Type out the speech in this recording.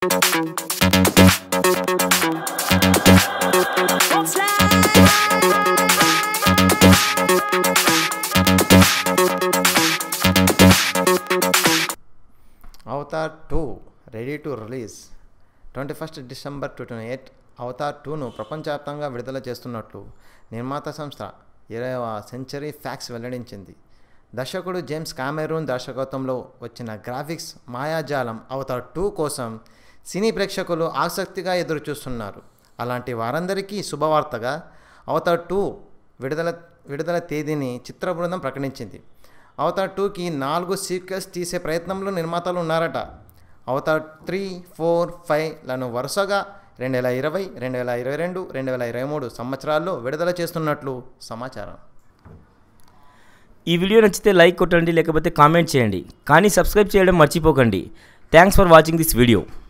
Avatar two ready to release twenty first December two twenty eight అవతార్ టూను ప్రపంచవ్యాప్తంగా విడుదల చేస్తున్నట్లు నిర్మాత సంస్థ ఇరవై సెంచరీ ఫ్యాక్స్ వెల్లడించింది దర్శకుడు జేమ్స్ కామెరూన్ దర్శకత్వంలో వచ్చిన గ్రాఫిక్స్ మాయాజాలం అవతార్ టూ కోసం సినీ ప్రేక్షకులు ఆసక్తిగా ఎదురుచూస్తున్నారు అలాంటి వారందరికీ శుభవార్తగా అవతార్ టూ విడుదల విడుదల తేదీని చిత్ర బృందం ప్రకటించింది అవతార్ టూకి నాలుగు సీక్వెల్స్ తీసే ప్రయత్నంలో నిర్మాతలు ఉన్నారట అవతార్ త్రీ ఫోర్ ఫైవ్లను వరుసగా రెండు వేల ఇరవై రెండు వేల ఇరవై రెండు రెండు వేల ఇరవై మూడు సంవత్సరాల్లో విడుదల చేస్తున్నట్లు సమాచారం ఈ వీడియో నచ్చితే లైక్ కొట్టండి లేకపోతే కామెంట్ చేయండి కానీ సబ్స్క్రైబ్ చేయడం మర్చిపోకండి thanks for watching this video